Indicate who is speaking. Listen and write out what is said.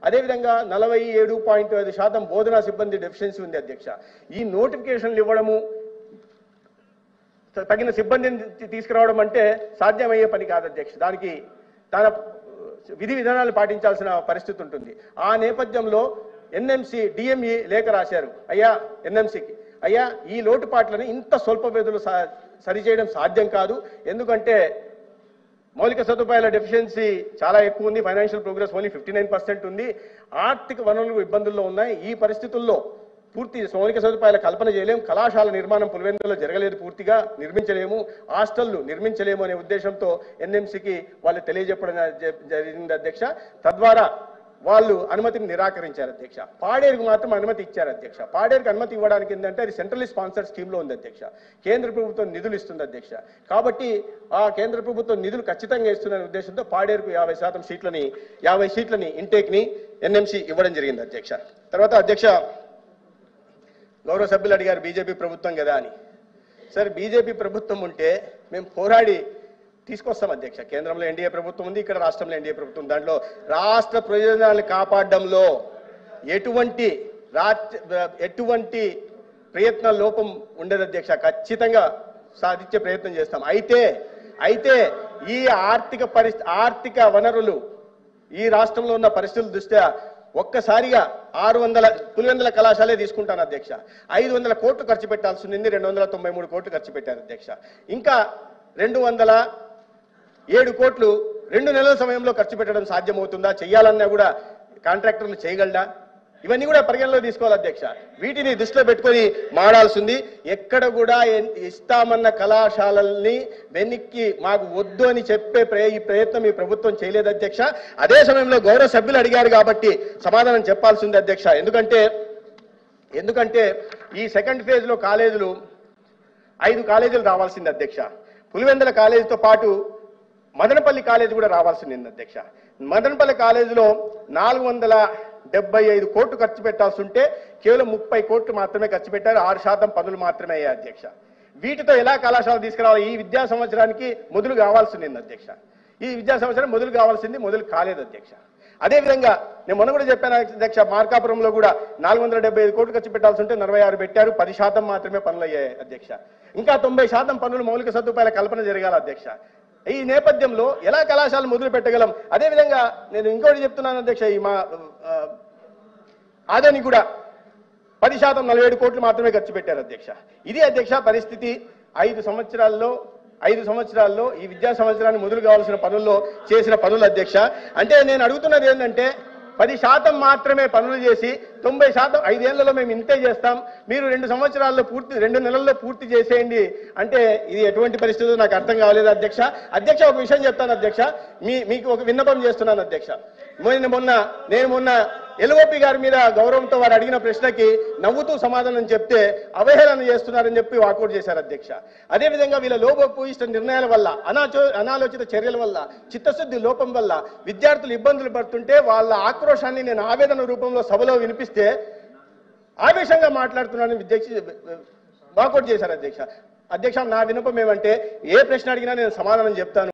Speaker 1: అదేవిధంగా నలభై ఏడు పాయింట్ ఐదు శాతం బోధనా సిబ్బంది డెఫిషియన్సీ ఉంది అధ్యక్ష ఈ నోటిఫికేషన్లు ఇవ్వడము తగిన సిబ్బందిని తీ- తీసుకురావడం అంటే సాధ్యమయ్యే పని కాదు అధ్యక్ష దానికి తన విధి విధానాలు పాటించాల్సిన పరిస్థితి ఉంటుంది ఆ నేపథ్యంలో ఎన్ఎంసి డిఎంఈ లేఖ రాశారు అయ్యా ఎన్ఎంసికి అయ్యా ఈ లోటుపాట్లను ఇంత స్వల్ప వ్యధులు సా- సరిచేయడం సాధ్యం కాదు ఎందుకంటే మౌలిక సదుపాయాల డెఫిషియన్సీ చాలా ఎక్కువ ఉంది financial progress only fifty nine percent ఉంది ఆర్థిక వనరులు ఇబ్బందుల్లో ఉన్నాయి ఈ పరిస్థితుల్లో పూర్తి మౌలిక సదుపాయాల కల్పన చేయలేము కళాశాల నిర్మాణం పులివెందులో జరగలేదు పూర్తిగా నిర్మించలేము హాస్టళ్లు నిర్మించలేము అనే ఉద్దేశంతో ఎన్ఎంసీకి వాళ్ళు తెలియజెప్పడం జ- జరిగింది అధ్యక్ష తద్వారా వాళ్ళు అనుమతిని నిరాకరించారు అధ్యక్ష పాడేరుకు మాత్రం అనుమతి ఇచ్చారు అధ్యక్ష పాడేరుకు అనుమతి ఇవ్వడానికి ఏంటంటే అది సెంట్రల్ స్పాన్సర్ స్కీమ్ లో ఉంది అధ్యక్ష కేంద్ర ప్రభుత్వం నిధులు ఇస్తుంది అధ్యక్ష కాబట్టి ఆ కేంద్ర ప్రభుత్వం నిధులు ఖచ్చితంగా ఇస్తుందనే ఉద్దేశంతో పాడేరుకు యాభై శాతం సీట్లని యాభై సీట్లని ఇంటేక్ ని ఎన్ఎంసీ ఇవ్వడం జరిగింది అధ్యక్ష తర్వాత అధ్యక్ష గౌరవ సభ్యులు అడిగారు బీజేపీ ప్రభుత్వం కదా అని సార్ బీజేపీ ప్రభుత్వం ఉంటే మేము పోరాడి తీసుకొస్తాం అధ్యక్ష కేంద్రంలో ఎన్డీఏ ప్రభుత్వం ఉంది ఇక్కడ రాష్ట్రంలో ఎన్డీఏ ప్రభుత్వం ఉంది. దాంట్లో రాష్ట్ర ప్రయోజనాలను కాపాడడంలో ఎటువంటి రాష్ట్ర ఎటువంటి ప్రయత్న లోపం ఉండదు అధ్యక్ష ఖచ్చితంగా సాధించే ప్రయత్నం చేస్తాం అయితే అయితే ఈ ఆర్థిక పరిస్థితి ఆర్థిక వనరులు ఈ రాష్ట్రంలో ఉన్న పరిస్థితుల దృష్ట్యా ఒక్కసారిగా ఆరు వందల పులివెందుల కళాశాలే తీసుకుంటాను అధ్యక్ష ఐదు వందల కోట్లు ఖర్చు పెట్టాల్సి ఉంది రెండు వందల తొంభై మూడు కోట్లు ఖర్చు పెట్టారు అధ్యక్ష ఇంకా రెండు వందల ఏడు కోట్లు రెండు నెలల సమయంలో ఖర్చు పెట్టడం సాధ్యమవుతుందా చెయ్యాలన్నా కూడా కాంట్రాక్టర్లు చేయగలడా ఇవన్నీ కూడా పరిగణలో తీసుకోవాలి అధ్యక్ష వీటిని దృష్టిలో పెట్టుకొని మాడాల్సింది ఎక్కడ కూడా ఎన్- ఇస్తామన్న కళాశాలల్ని వెనక్కి మాకు వద్దు అని చెప్పే ప్రయ- ఈ ప్రయత్నం ఈ ప్రభుత్వం చేయలేదు అధ్యక్ష అదే సమయంలో గౌరవ సభ్యులు అడిగారు కాబట్టి సమాధానం చెప్పాల్సింది అధ్యక్ష ఎందుకంటే ఎందుకంటే ఈ సెకండ్ ఫేజ్ లో కాలేజీలు ఐదు కాలేజీలు రావాల్సింది అధ్యక్ష పులివెందుల కాలేజీతో పాటు మదనపల్లి కాలేజీ కూడా రావాల్సింది అధ్యక్ష మదనపల్లి కాలేజీలో నాలుగు వందల డెబ్బై ఐదు కోట్లు ఖర్చు పెట్టాల్సి ఉంటే కేవలం ముప్పై కోట్లు మాత్రమే ఖర్చు పెట్టారు ఆరు శాతం పనులు మాత్రమే అయ్యాయి అధ్యక్ష వీటితో ఎలా కళాశాల తీసుకురావాలి ఈ విద్యా సంవత్సరానికి మొదలు కావాల్సింది అధ్యక్ష ఈ విద్యా సంవత్సరం మొదలు కావాల్సింది మొదలు కాలేదు అధ్యక్ష అదేవిధంగా నేను మొన్న కూడా చెప్పాను అధ్యక్ష మార్కాపురంలో కూడా నాలుగు వందల డెబ్బై ఐదు కోట్లు ఖర్చు పెట్టాల్సి ఉంటే నలభై ఆరు పెట్టారు పది శాతం మాత్రమే పనులు అయ్యాయి అధ్యక్ష ఇంకా తొంభై శాతం పనులు మౌలిక సదుపాయాల కల్పన జరగాలి అధ్యక్ష ఈ నేపథ్యంలో ఎలా కళాశాలలు మొదలు పెట్టగలం అదేవిధంగా నేను ఇంకోటి చెప్తున్నాను అధ్యక్ష ఈ మా ఆ, ఆదాని కూడా పది శాతం నలభై ఏడు కోట్లు మాత్రమే ఖర్చు పెట్టారు అధ్యక్ష ఇది అధ్యక్ష పరిస్థితి ఐదు సంవత్సరాల్లో ఐదు సంవత్సరాల్లో ఈ విద్యా సంవత్సరాన్ని మొదలు కావాల్సిన పనుల్లో చేసిన పనులు అధ్యక్ష అంటే నేను అడుగుతున్నది ఏంటంటే పది శాతం మాత్రమే పనులు చేసి తొంభై శాతం ఐదేళ్లలో మేము ఇంతే చేస్తాం మీరు రెండు సంవత్సరాల్లో పూర్తి రెండు నెలల్లో పూర్తి చేసేయండి అంటే ఇది ఎటువంటి పరిస్థితుల్లో నాకు అర్థం కాలేదు అధ్యక్ష అధ్యక్ష ఒక విషయం చెప్తాను అధ్యక్ష మీ మీకు ఒక విన్నపం చేస్తున్నాను అధ్యక్ష మొన్న మొన్న నేను మొన్న ఎల్ఓపి గారి మీద గౌరవంతో వారు అడిగిన ప్రశ్నకి నవ్వుతూ సమాధానం చెప్తే అవహేళన చేస్తున్నారని చెప్పి వాకౌట్ చేశారు అధ్యక్ష అదేవిధంగా వీళ్ళ లోపభూయిష్ట నిర్ణయాల వల్ల అనాచో అనాలోచిత చర్యల వల్ల చిత్తశుద్ధి లోపం వల్ల విద్యార్థులు ఇబ్బందులు పడుతుంటే వాళ్ళ ఆక్రోశాన్ని నేను ఆవేదన రూపంలో సభలో వినిపిస్తే ఆవేశంగా మాట్లాడుతున్నానని అధ్యక్ష వాకౌట్ చేశారు అధ్యక్ష అధ్యక్ష నా వినపం ఏమంటే ఏ ప్రశ్న అడిగినా నేను సమాధానం చెప్తాను